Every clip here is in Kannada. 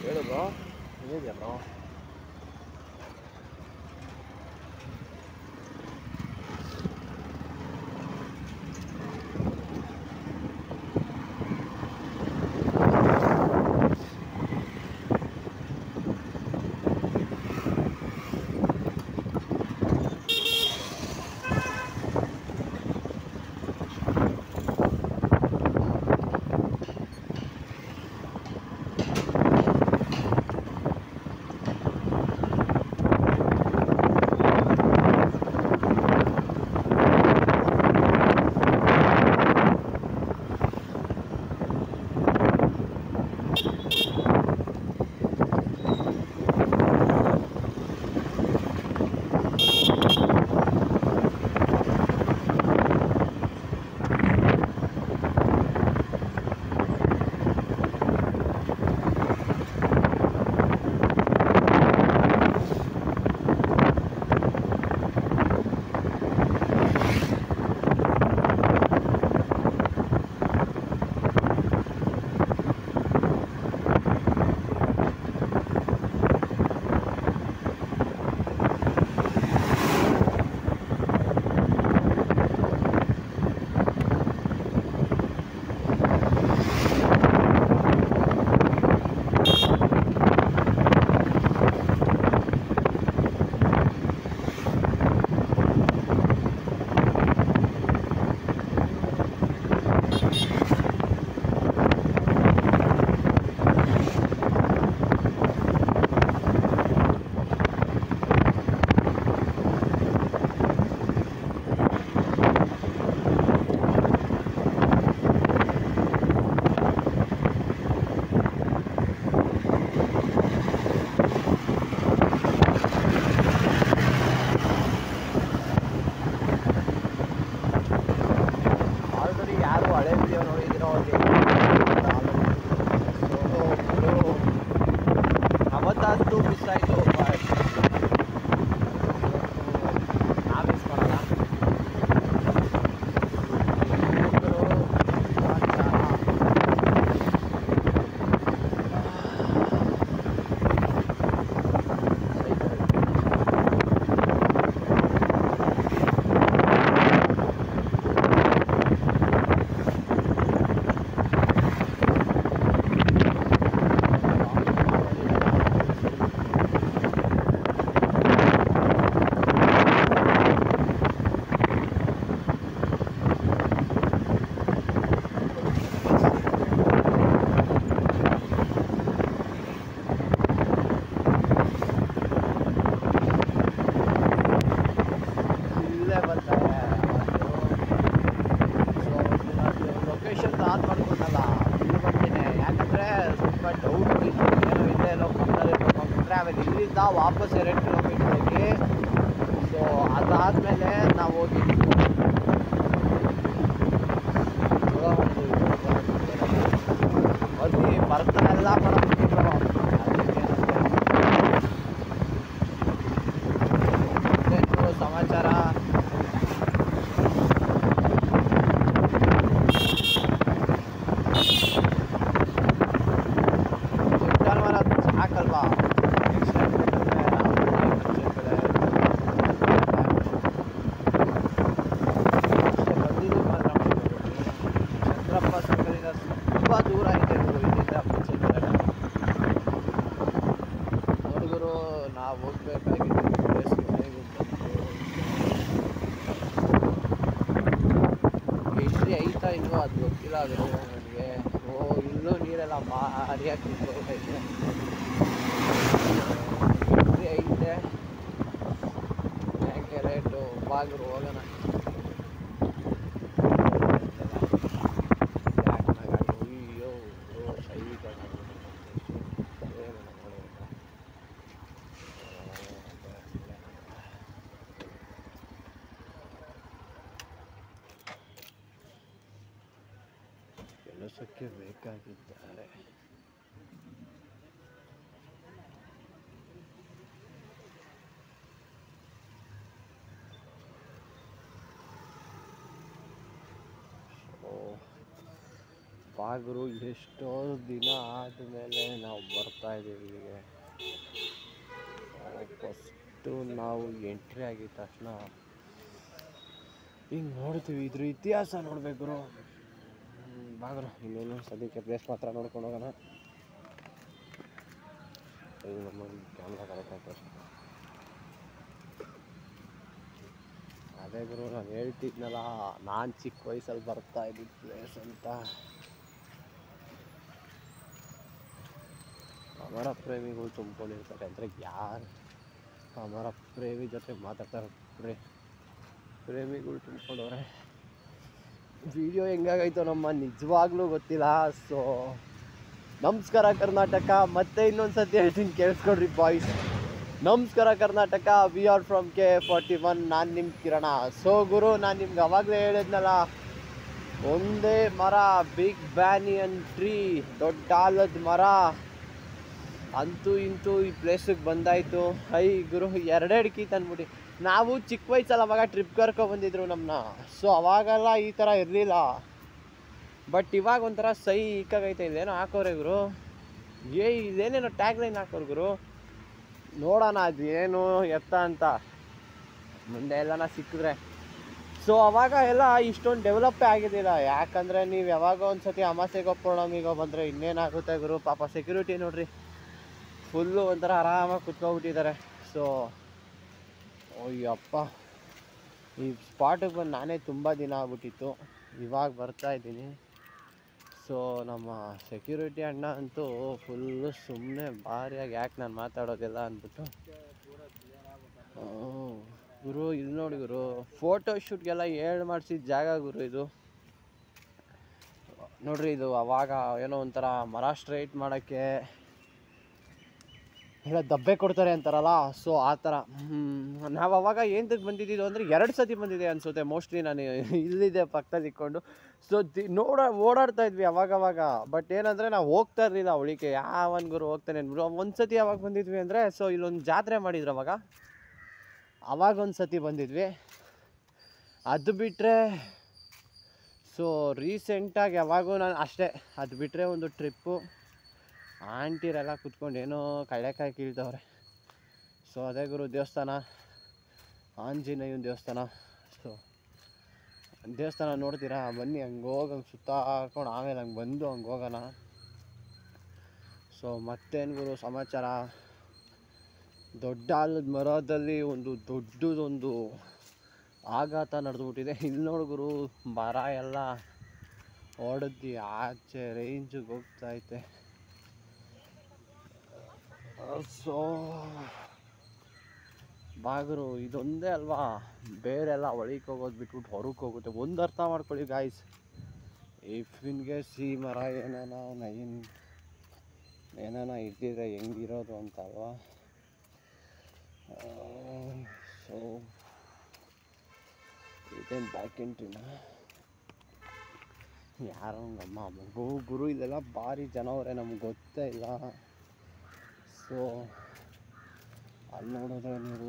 ಹೇಳು ಬ್ರೋ ಹೇಗಿದೆಯಾ ಬ್ರೋ ಆಲ್ರೆಡಿ ಯಾರು ಹಳೆ ವಿಡಿಯೋ ನೋಡಿದಿರೋ ಅವ್ರಿಗೆ ಅವತ್ತಂತೂ ಮಿಸ್ ಆಯಿತು ನಾ ಮಿಸ್ ಮಾಡಲ್ಲ ಇಲ್ಲೇ ಬರ್ತಾರೆ ಲೊಕೇಶನ್ ಆನ್ ಮಾಡ್ಕೊಂಡಲ್ಲ ಇಲ್ಲಿ ಬರ್ತೀನಿ ಯಾಕಂದರೆ ಸ್ವಲ್ಪ ಡೌಟ್ ಇತ್ತು ಏನೋ ಇಲ್ಲೇ ಎಲ್ಲೋ ಪಕ್ಕದಲ್ಲಿ ಇರ್ಬೇಕು ಅಂದ್ಬಿಟ್ರೆ ಆಮೇಲೆ ಇಲ್ಲಿಂದ ವಾಪಸ್ ಎರಡು ಕಿಲೋಮೀಟ್ರ್ ಹೋಗಿ ಸೊ ಅದಾದಮೇಲೆ ನಾವು ಹೋಗಿ ಅಲ್ಲಿ ಬರ್ತಾನೆಲ್ಲ ಮಾಡ್ಬಿಟ್ಟಿದ್ರು ಅದಕ್ಕೇನಂತೆ ಸಮಾಚಾರ ರಿಟರ್ನ್ ಮಾಡೋದು ಸಾಕಲ್ವಾ ನೆಕ್ಸ್ಟ್ ಟೈಮ್ ಚಂದ್ರಪ್ಪ ಸರ್ಕಲಿಂದ ತುಂಬ ದೂರ ಇದೆ ಗುರು ಇಲ್ಲಿಂದ ಪಂಚಾಯತ್ ಹುಡುಗರು ನಾವು ಹೋಗ್ಬೇಕಾಗಿದ್ದು ಪ್ಲೇಸ್ ಮನೆಗೆ ಎಂಟ್ರಿ ಐತಾ ಇಲ್ವೋ ಅದು ಗೊತ್ತಿಲ್ಲ ಅದು ನನಗೆ ಓ ಇಲ್ಲೂ ನೀರೆಲ್ಲ ಭಾರಿಯಾಗಿ ನಿಂತ್ಕೊಂಡೈತೆ ಎಂಟ್ರಿ ಐತೆ ಹೆಂಗೆ ರೇಟು ಬಾಗಿಲು ಹೋಗೋಣ ಅಯ್ಯೋ ಓ ಶೈ ಏನು ನೋಡೋಣ ಕೆಲಸಕ್ಕೆ ಬೇಕಾಗಿದ್ದಾರೆ ಸೊ ಬಾಗರು ಎಷ್ಟೋ ದಿನ ಆದಮೇಲೆ ನಾವು ಬರ್ತಾ ಇದ್ದೀವಿ ಇಲ್ಲಿಗೆ ಫಸ್ಟು ನಾವು ಎಂಟ್ರಿ ಆಗಿದ ತಕ್ಷಣ ಹಿಂಗೆ ನೋಡ್ತೀವಿ ಇದ್ರ ಇತಿಹಾಸ ನೋಡ್ಬೇಕು ಬಾಗರು ಇನ್ನೇನು ಸದ್ಯಕ್ಕೆ ಪ್ಲೇಸ್ ಮಾತ್ರ ನೋಡ್ಕೊಂಡು ಹೋಗೋಣ ಇದು ನಮ್ಮ ಕ್ಯಾಮ್ರಾ ಕರೆಕ್ಟ್ ಆಗ್ತದೆ ಅದೇ ಗುರು ನಾನು ಹೇಳ್ತಿದ್ನಲ್ಲ ನಾನು ಚಿಕ್ಕ ವಯಸ್ಸಲ್ಲಿ ಬರ್ತಾ ಇದ್ದಿದ್ದು ಪ್ಲೇಸ್ ಅಂತ ಅಮರ ಪ್ರೇಮಿಗಳು ತುಂಬಿಕೊಂಡಿರ್ತಾರೆ ಅಂದರೆ ಯಾರು ಅಮರ ಪ್ರೇಮಿ ಜೊತೆ ಮಾತಾಡ್ತಾರೆ ಪ್ರೇ ಪ್ರೇಮಿಗಳು ತುಂಬ್ಕೊಂಡವ್ರೆ ವಿಡಿಯೋ ಹೆಂಗಾಗೈತೋ ನಮ್ಮ ನಿಜವಾಗ್ಲೂ ಗೊತ್ತಿಲ್ಲ ಸೊ ನಮಸ್ಕಾರ ಕರ್ನಾಟಕ ಮತ್ತೆ ಇನ್ನೊಂದು ಸತಿ ಹೇಳ್ತೀನಿ ಕೇಳಿಸ್ಕೊಡ್ರಿ ಬಾಯ್ಸ್ ನಮಸ್ಕಾರ Karnataka we are from K forty one ನಾನು ನಿಮ್ಮ ಕಿರಣ ಸೊ ಗುರು ನಾನು ನಿಮ್ಗೆ ಅವಾಗಲೇ ಹೇಳಿದ್ನಲ್ಲ ಒಂದೇ ಮರ ಬಿಗ್ ಬ್ಯಾನಿಯನ್ ಟ್ರೀ ದೊಡ್ಡ ಆಲದ ಮರ ಅಂತೂ ಇಂತೂ ಈ ಪ್ಲೇಸಿಗೆ ಬಂದಾಯಿತು ಹೈ ಗುರು ಎರಡೆರಡು ಕೀ ತಂದ್ಬಿಟ್ಟು ನಾವು ಚಿಕ್ಕ ವಯಸ್ಸಲ್ಲಿ ಅವಾಗ ಟ್ರಿಪ್ ಕರ್ಕೊ ಬಂದಿದ್ರು ನಮ್ಮನ್ನ ಸೊ ಅವಾಗೆಲ್ಲ ಈ ಥರ ಇರಲಿಲ್ಲ ಬಟ್ ಇವಾಗ ಒಂಥರ ಸೈ ಇಕ್ಕಾಗೈತೆ ಇಲ್ಲೇನೋ ಹಾಕೋರೆ ಗುರು ಏ ಇದೇನೇನೋ ಟ್ಯಾಗ್ ಲೈನ್ ಹಾಕೋರು ಗುರು ನೋಡೋಣ ಅದು ಏನು ಎತ್ತ ಅಂತ ಮುಂದೆ ಎಲ್ಲನ ಸಿಕ್ಕಿದ್ರೆ ಸೊ ಅವಾಗ ಎಲ್ಲ ಇಷ್ಟೊಂದು ಡೆವಲಪ್ಪೇ ಆಗಿದ್ದಿಲ್ಲ ಯಾಕಂದರೆ ನೀವು ಯಾವಾಗ ಒಂದು ಸತಿ ಅಮಾಸೆಗೋ ಪೌರ್ಣಮಿಗೋ ಬಂದರೆ ಇನ್ನೇನಾಗುತ್ತೆ ಗುರು ಪಾಪ ಸೆಕ್ಯೂರಿಟಿ ನೋಡ್ರಿ ಫುಲ್ಲು ಒಂಥರ ಆರಾಮಾಗಿ ಕುತ್ಕೊಬಿಟ್ಟಿದ್ದಾರೆ ಸೊ ಅಯ್ಯಪ್ಪ ಈ ಸ್ಪಾಟಿಗೆ ಬಂದು ನಾನೇ ತುಂಬ ದಿನ ಆಗ್ಬಿಟ್ಟಿತ್ತು ಇವಾಗ ಬರ್ತಾ ಇದ್ದೀನಿ ಸೊ ನಮ್ಮ ಸೆಕ್ಯೂರಿಟಿ ಅಣ್ಣ ಅಂತೂ ಫುಲ್ಲು ಸುಮ್ಮನೆ ಭಾರಿಯಾಗಿ ಯಾಕೆ ನಾನು ಮಾತಾಡೋದಿಲ್ಲ ಅಂದ್ಬಿಟ್ಟು ಆ, ಗುರು ಇಲ್ಲಿ ನೋಡಿ ಗುರು ಫೋಟೋ ಶೂಟ್ಗೆಲ್ಲ ಹೇಳಿ ಮಾಡಿಸಿದ ಜಾಗ ಗುರು ಇದು ನೋಡ್ರಿ ಇದು ಅವಾಗ ಏನೋ ಒಂಥರ ಮರ ಸ್ಟ್ರೈಟ್ ಮಾಡೋಕ್ಕೆ ಎಲ್ಲ ದಬ್ಬೆ ಕೊಡ್ತಾರೆ ಅಂತಾರಲ್ಲ ಸೊ ಆ ಥರ ನಾವು ಅವಾಗ ಏನಕ್ಕೆ ಬಂದಿದ್ದು ಅಂದರೆ ಎರಡು ಸತಿ ಬಂದಿದೆ ಅನಿಸುತ್ತೆ ಮೋಸ್ಟ್ಲಿ ನಾನು ಇಲ್ಲಿದೆ ಪಕ್ಕದಲ್ಲಿ ಇಟ್ಕೊಂಡು ಸೊ ದಿ ನೋಡ ಓಡಾಡ್ತಾ ಇದ್ವಿ ಅವಾಗವಾಗ ಬಟ್ ಏನಂದರೆ ನಾವು ಹೋಗ್ತಾ ಇರಲಿಲ್ಲ ಅವಳಿಗೆ ಯಾವನ್ ಗುರು ಹೋಗ್ತಾನೆ ಅಂದ್ಬಿಟ್ಟು ಒಂದು ಸತಿ ಯಾವಾಗ ಬಂದಿದ್ವಿ ಅಂದರೆ ಸೊ ಇಲ್ಲೊಂದು ಜಾತ್ರೆ ಮಾಡಿದ್ರು ಅವಾಗ ಅವಾಗ ಒಂದು ಸತಿ ಬಂದಿದ್ವಿ ಅದು ಬಿಟ್ಟರೆ ಸೊ ರೀಸೆಂಟಾಗಿ ಯಾವಾಗೂ ನಾನು ಅಷ್ಟೇ ಅದು ಬಿಟ್ಟರೆ ಒಂದು ಟ್ರಿಪ್ಪು ಆಂಟಿರೆಲ್ಲ ಕುತ್ಕೊಂಡು ಏನೋ ಕಳ್ಳೆಕಾಯಿ ಕೀಳ್ತವ್ರೆ ಸೊ ಅದೇ ಗುರು ದೇವಸ್ಥಾನ ಆಂಜನೇಯನ ದೇವಸ್ಥಾನ ಸೊ ದೇವಸ್ಥಾನ ನೋಡ್ತೀರಾ ಬನ್ನಿ ಹಂಗೆ ಹೋಗಿ ಹಂಗೆ ಸುತ್ತಾಕೊಂಡು ಆಮೇಲೆ ಹಂಗೆ ಬಂದು ಹಂಗೆ ಹೋಗೋಣ ಸೊ ಮತ್ತೇನು ಗುರು ಸಮಾಚಾರ ದೊಡ್ಡ ಆಲದ ಮರದಲ್ಲಿ ಒಂದು ದೊಡ್ಡದೊಂದು ಆಘಾತ ನಡೆದ್ಬಿಟ್ಟಿದೆ ಇಲ್ಲಿ ನೋಡು ಗುರು ಮರ ಎಲ್ಲ ಹೊಡೆದು ಆಚೆ ರೇಂಜಿಗೆ ಹೋಗ್ತೈತೆ ಸೊ ಬಾಗರು ಇದೊಂದೇ ಅಲ್ವಾ ಬೇರೆಲ್ಲ ಒಳಗೆ ಹೋಗೋದು ಬಿಟ್ಬಿಟ್ಟು ಹೊರಗೆ ಹೋಗುತ್ತೆ ಒಂದು ಅರ್ಥ ಮಾಡ್ಕೊಳ್ಳಿ ಗಾಯ್ಸ್ ಇಫ್ ಇನ್ ಕೇಸ್ ಈ ಮರ ಏನಾನ ನೈನ್ ಏನಾನ ಇದ್ದಿದ್ರೆ ಹೆಂಗಿರೋದು ಅಂತ ಅಲ್ವಾ ಸೊ ಇದೇನು ಬ್ಯಾಕ್ ಎಂಟ್ರಿನ ಯಾರೋ ನಮ್ಮ ಮಗು ಗುರು ಇಲ್ಲೆಲ್ಲ ಭಾರಿ ಜನ ಅವರೇ ನಮ್ಗೆ ಗೊತ್ತೇ ಇಲ್ಲ ಸೊ ಅಲ್ಲಿ ನೋಡಿದ್ರೆ ನೀವು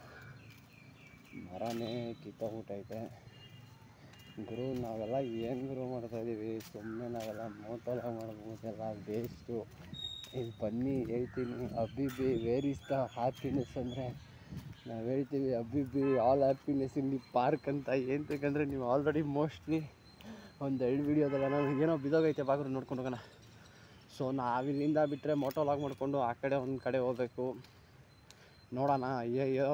ಮರನೇ ಕಿತ್ತೋಗ್ಬಿಟ್ಟೈತೆ ಗುರು ನಾವೆಲ್ಲ ಏನು ಗುರು ಮಾಡ್ತಾಯಿದ್ದೀವಿ ಸುಮ್ಮನೆ ನಾವೆಲ್ಲ ಮೋಟೆಲ್ಲ ಮಾಡ್ಬೋದೆಲ್ಲ ವೇಸ್ಟು ಇಲ್ಲಿ ಬನ್ನಿ ಹೇಳ್ತೀನಿ ಅಬ್ಬಿಬಿ ವೇರ್ ಇಸ್ ದ ಹ್ಯಾಪಿನೆಸ್ ಅಂದರೆ ನಾವು ಹೇಳ್ತೀವಿ ಅಬ್ಬಿಬಿ all happiness in the park ಅಂತ ಏನಂತಕ್ಕಂದ್ರೆ ನೀವು ಆಲ್ರೆಡಿ ಮೋಸ್ಟ್ಲಿ ಒಂದು ಎರಡು ವೀಡಿಯೋದಲ್ಲ ನಾವು ಏನೋ ಬಿದೋಗೈತೆ ಬಾಗ್ರು ನೋಡ್ಕೊಂಡು ಹೋಗೋಣ ಸೊ ನಾವಿಲ್ಲಿಂದ ಬಿಟ್ಟರೆ ಮೋಟೋ ಲಾಗ್ ಮಾಡಿಕೊಂಡು ಆ ಕಡೆ ಒಂದು ಕಡೆ ಹೋಗ್ಬೇಕು ನೋಡೋಣ ಅಯ್ಯಯ್ಯೋ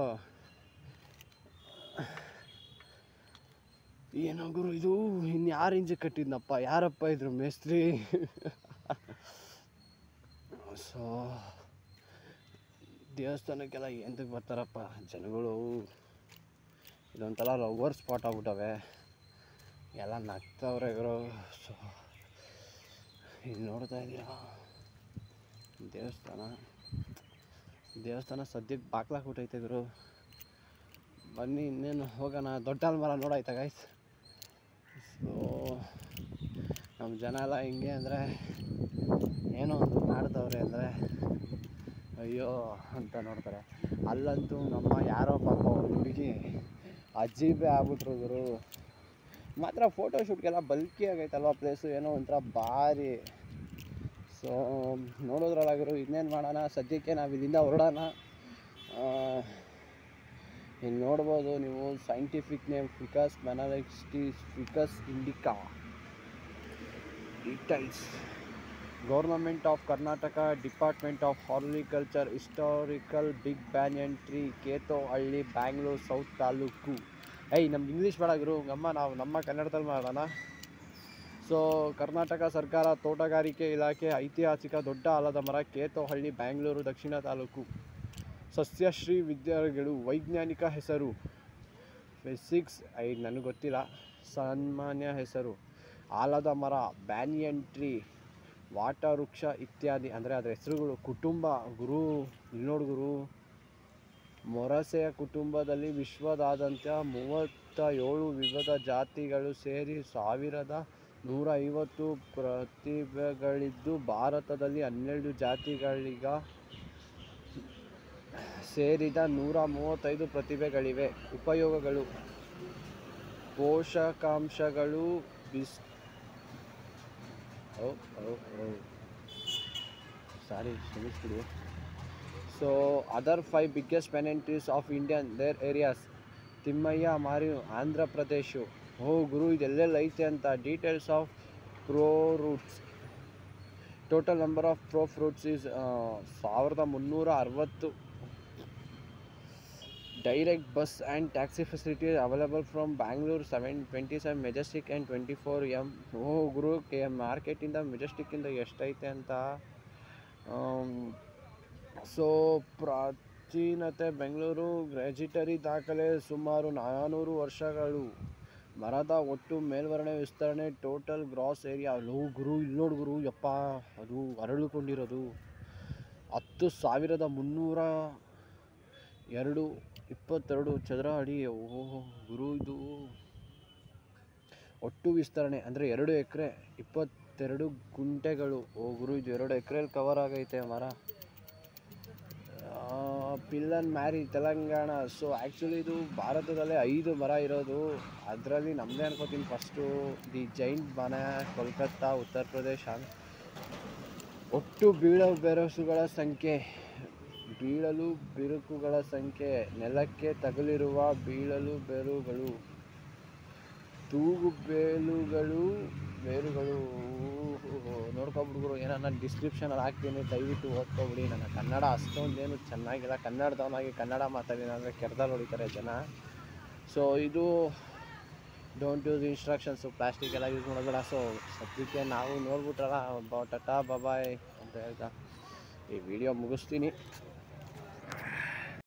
ಏನೋ ಗುರು ಇದು ಇನ್ನು ಯಾರು ಇಂಜೆ ಕಟ್ಟಿದ್ನಪ್ಪ ಯಾರಪ್ಪ ಇದ್ರು ಮೇಸ್ತ್ರಿ ಸೊ ದೇವಸ್ಥಾನಕ್ಕೆಲ್ಲ ಎಂತಕ್ಕೆ ಬರ್ತಾರಪ್ಪ ಜನಗಳು ಇದೊಂಥರ ಲವರ್ ಸ್ಪಾಟ್ ಆಗ್ಬಿಟ್ಟವೆ ಎಲ್ಲ ನಗ್ತವ್ರೆ ಇವರು ಸೊ ಇಲ್ಲಿ ನೋಡ್ತಾ ಇದ್ದೀರಾ ದೇವಸ್ಥಾನ ದೇವಸ್ಥಾನ ಸದ್ಯಕ್ಕೆ ಬಾಕ್ಲಾಕ್ಬಿಟ್ಟೈತೆ ಗುರು ಬನ್ನಿ ಇನ್ನೇನು ಹೋಗೋಣ ದೊಡ್ಡ ಮರ ನೋಡಾಯ್ತಾ ಗೈಸ್ ಸೊ ನಮ್ಮ ಜನ ಎಲ್ಲ ಹೆಂಗೆ ಅಂದರೆ ಏನೋ ಒಂದು ಮಾಡ್ತವ್ರೆ ಅಂದರೆ ಅಯ್ಯೋ ಅಂತ ನೋಡ್ತಾರೆ ಅಲ್ಲಂತೂ ನಮ್ಮ ಯಾರೋ ಪಾಪ ಹುಡುಗಿ ಅಜ್ಜಿಬೇ ಆಗ್ಬಿಟ್ರು ಗುರು ಮಾತ್ರ ಫೋಟೋಶೂಟ್ಗೆಲ್ಲ ಬಲ್ಕಿ ಆಗೈತಲ್ವ ಪ್ಲೇಸು ಏನೋ ಒಂಥರ ಭಾರಿ ಸೊ ನೋಡೋದ್ರೊಳಗಿರೋ ಇನ್ನೇನು ಮಾಡೋಣ ಸದ್ಯಕ್ಕೆ ನಾವು ಇಲ್ಲಿಂದ ಹೊರಡೋಣ ಇಲ್ಲಿ ನೋಡ್ಬೋದು ನೀವು ಸೈಂಟಿಫಿಕ್ ನೇಮ್ ಫಿಕಸ್ ಮೆನಾಲಿಸ್ಟಿಸ್ ficus indica details government of Karnataka department of horticulture historical big banyan tree Ketohalli Bangalore south taluk ಐ ನಮ್ಗೆ ಇಂಗ್ಲೀಷ್ ಬೇಡಾಗಿರು ಗಮ್ಮ ನಾವು ನಮ್ಮ ಕನ್ನಡದಲ್ಲಿ ಮಾಡೋಣ ಸೊ ಕರ್ನಾಟಕ ಸರ್ಕಾರ ತೋಟಗಾರಿಕೆ ಇಲಾಖೆ ಐತಿಹಾಸಿಕ ದೊಡ್ಡ ಆಲದ ಮರ ಕೇತೋಹಳ್ಳಿ ಬ್ಯಾಂಗ್ಳೂರು ದಕ್ಷಿಣ ತಾಲೂಕು ಸಸ್ಯಶ್ರೀ ವಿದ್ಯಾರ್ಥಿಗಳು ವೈಜ್ಞಾನಿಕ ಹೆಸರು ಫಿಸಿಕ್ಸ್ ಐ ನನಗೆ ಗೊತ್ತಿಲ್ಲ ಸಾಮಾನ್ಯ ಹೆಸರು ಆಲದ ಮರ ಬ್ಯಾನಿಯನ್ ಟ್ರೀ ವಾಟ ವೃಕ್ಷ ಇತ್ಯಾದಿ ಅಂದರೆ ಅದರ ಹೆಸರುಗಳು ಕುಟುಂಬ ಗುರು ಇಲ್ಲಿ ನೋಡು ಗುರು ಮೊರಸೆಯ ಕುಟುಂಬದಲ್ಲಿ ವಿಶ್ವದಾದ್ಯಂತ ಮೂವತ್ತ ಏಳು ವಿವಿಧ ಜಾತಿಗಳು ಸೇರಿ ಸಾವಿರದ ನೂರ ಐವತ್ತು ಪ್ರತಿಭೆಗಳಿದ್ದು ಭಾರತದಲ್ಲಿ ಹನ್ನೆರಡು ಜಾತಿಗಳಿಗ ಸೇರಿದ ನೂರ ಮೂವತ್ತೈದು ಪ್ರತಿಭೆಗಳಿವೆ ಉಪಯೋಗಗಳು ಪೋಷಕಾಂಶಗಳು ಬಿಸ್ ಓ ಓ ಓ ಸಾರಿ ಕ್ಷಮಿಸ್ಬಿಡಿ so other five biggest banyan trees of Indian their areas Thimmaiah ಮಾರಿ ಆಂಧ್ರ ಪ್ರದೇಶು ಓ ಗುರು ಇದೆಲ್ಲೆಲ್ಲ ಐತೆ ಅಂತ details of prop roots total number of prop roots is ಸಾವಿರದ ಮುನ್ನೂರ ಅರವತ್ತು direct bus and taxi facility available from Bangalore seven twenty seven Majestic and twenty four M oh ಗುರು ಕೆ ಮಾರ್ಕೆಟಿಂದ ಮೆಜೆಸ್ಟಿಕ್ಕಿಂದ ಎಷ್ಟೈತೆ ಅಂತ ಸೊ ಪ್ರಾಚೀನತೆ ಬೆಂಗಳೂರು ಗ್ರ್ಯಾಜಿಟರಿ ದಾಖಲೆ ಸುಮಾರು ನಾನ್ನೂರು ವರ್ಷಗಳು ಮರದ ಒಟ್ಟು ಮೇಲ್ವರ್ಣೆ ವಿಸ್ತರಣೆ ಟೋಟಲ್ ಗ್ರಾಸ್ ಏರಿಯಾ ಲೋ ಗುರು ಇಲ್ಲಿ ನೋಡು ಗುರು ಯಪ್ಪ ಅದು ಅರಳಿಕೊಂಡಿರೋದು ಹತ್ತು ಸಾವಿರದ ಮುನ್ನೂರ ಎರಡು ಇಪ್ಪತ್ತೆರಡು ಚದರ ಅಡಿ ಓಹ್ ಗುರು ಇದು ಒಟ್ಟು ವಿಸ್ತರಣೆ ಅಂದರೆ ಎರಡು ಎಕರೆ ಇಪ್ಪತ್ತೆರಡು ಗುಂಟೆಗಳು ಓ ಗುರು ಇದು ಎರಡು ಎಕರೆಯಲ್ಲಿ ಕವರ್ ಆಗೈತೆ ಮರ ಪಿಲ್ಲನ್ ಮ್ಯಾರಿ ತೆಲಂಗಾಣ ಸೊ ಆ್ಯಕ್ಚುಲಿ ಇದು ಭಾರತದಲ್ಲೇ ಐದು ಮರ ಇರೋದು ಅದರಲ್ಲಿ ನಮ್ಮದೇ ಅನ್ಕೋತೀನಿ ಫಸ್ಟು ದಿ ಜೈಂಟ್ ಮನ ಕೋಲ್ಕತ್ತಾ ಉತ್ತರ ಪ್ರದೇಶ ಒಟ್ಟು ಬೀಳೋ ಬೆರಸುಗಳ ಸಂಖ್ಯೆ ಬೀಳಲು ಬಿರುಕುಗಳ ಸಂಖ್ಯೆ ನೆಲಕ್ಕೆ ತಗುಲಿರುವ ಬೀಳಲು ಬೇರುಗಳು ತೂಗು ಬೇಲುಗಳು ಬೇರುಗಳು ನೋಡ್ಕೊಬಿಡ್ಗುರು ಏನನ್ನ ಡಿಸ್ಕ್ರಿಪ್ಷನಲ್ಲಿ ಹಾಕ್ತೀನಿ ದಯವಿಟ್ಟು ಓದ್ಕೊಬಿಡಿ ನನ್ನ ಕನ್ನಡ ಅಷ್ಟೊಂದೇನು ಚೆನ್ನಾಗಿಲ್ಲ ಕನ್ನಡದವನಾಗಿ ಕನ್ನಡ ಮಾತಾಡಿನ ಅಂದರೆ ಕೆರ್ದಲ್ಲಿ ಹೊಡಿತಾರೆ ಜನ ಸೊ ಇದು ಡೋಂಟ್ ಯೂಸ್ ಇನ್ಸ್ಟ್ರಕ್ಷನ್ಸು ಪ್ಲಾಸ್ಟಿಕ್ ಎಲ್ಲ ಯೂಸ್ ಮಾಡೋದಿಲ್ಲ ಸೊ ಸದ್ಯಕ್ಕೆ ನಾವು ನೋಡ್ಬಿಟ್ರಲ್ಲ ಬ ಟಟಾ ಬಬಾಯ್ ಅಂತ ಹೇಳ್ತಾ ಈ ವಿಡಿಯೋ ಮುಗಿಸ್ತೀನಿ